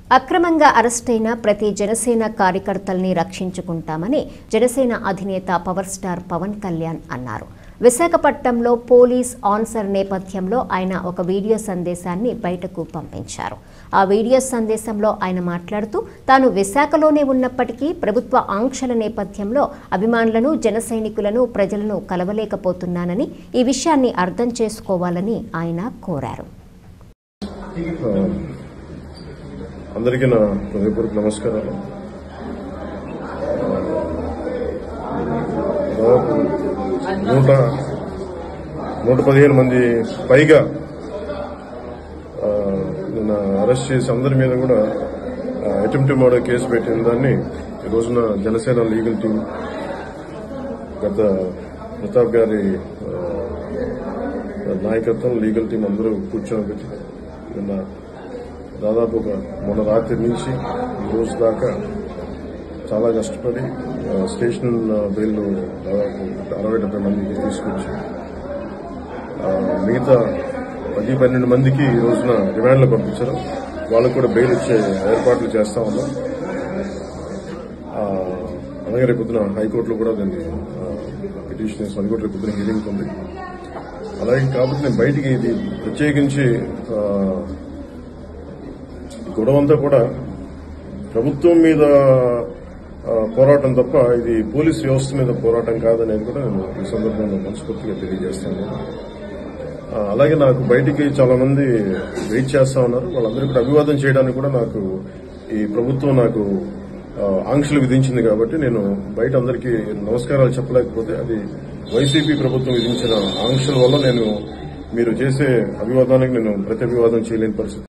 అక్రమంగా అరెస్టైన ప్రతి జనసేన కార్యకర్తల్ని రక్షించుకుంటామని జనసేన అధినేత పవర్ స్టార్ పవన్ కళ్యాణ్ అన్నారు విశాఖపట్నంలో పోలీస్ ఆన్సర్ నేపథ్యంలో ఆయన ఒక వీడియో సందేశాన్ని బయటకు పంపించారు ఆ వీడియో సందేశంలో ఆయన మాట్లాడుతూ తాను విశాఖలోనే ఉన్నప్పటికీ ప్రభుత్వ ఆంక్షల నేపథ్యంలో అభిమానులను జన సైనికులను ప్రజలను కలవలేకపోతున్నానని ఈ విషయాన్ని అర్థం చేసుకోవాలని ఆయన కోరారు ఆ, అందరికీ నా హృదయపూర్వక నమస్కారాలు దాదాపు నూట నూట పదిహేను మంది పైగా ఆ, నిన్న అరెస్ట్ చేసి అందరి మీద కూడా అటెంప్ట్ మర్డర్ కేసు పెట్టిన దాన్ని ఈ రోజున జనసేన లీగల్ టీం గత ప్రతాప్ గారి ఆ, నాయకత్వం లీగల్ టీం అందరూ కూర్చొని పెట్టి నిన్న దాదాపు ఒక మొన్న రాత్రి నుంచి ఈ రోజు దాకా చాలా కష్టపడి ఆ, స్టేషన్ బెయిల్ దాదాపు అరవై డెబ్బై మందికి తీసుకొచ్చి ఆ, మిగతా పది పన్నెండు మందికి ఈ రోజున రిమాండ్లో పంపించారు వాళ్ళకు కూడా బెయిల్ ఇచ్చే ఏర్పాట్లు చేస్తా ఉన్నాం ఆ, అలాగే రేపు పొద్దున హైకోర్టులో కూడా దాన్ని పిటిషన్ వేసి అది కూడా రేపు పొద్దున హీరింగ్ ఉంది అలాగే కాబట్టి నేను బయటికి ఇది ప్రత్యేకించి ఆ, ఈ గొడవ అంతా కూడా ప్రభుత్వం మీద ఆ, పోరాటం తప్ప ఇది పోలీస్ వ్యవస్థ మీద పోరాటం కాదనేది కూడా నేను ఈ సందర్భంగా మనస్ఫూర్తిగా తెలియజేస్తాను ఆ, అలాగే నాకు బయటికి చాలా మంది వెయిట్ చేస్తా ఉన్నారు వాళ్ళందరూ కూడా అభివాదం చేయడానికి కూడా నాకు ఈ ప్రభుత్వం నాకు ఆ, ఆంక్షలు విధించింది కాబట్టి నేను బయట అందరికీ నమస్కారాలు చెప్పలేకపోతే అది వైసీపీ ప్రభుత్వం విధించిన ఆంక్షల వల్ల నేను మీరు చేసే అభివాదానికి నేను ప్రతి అభివాదం చేయలేని పరిస్థితి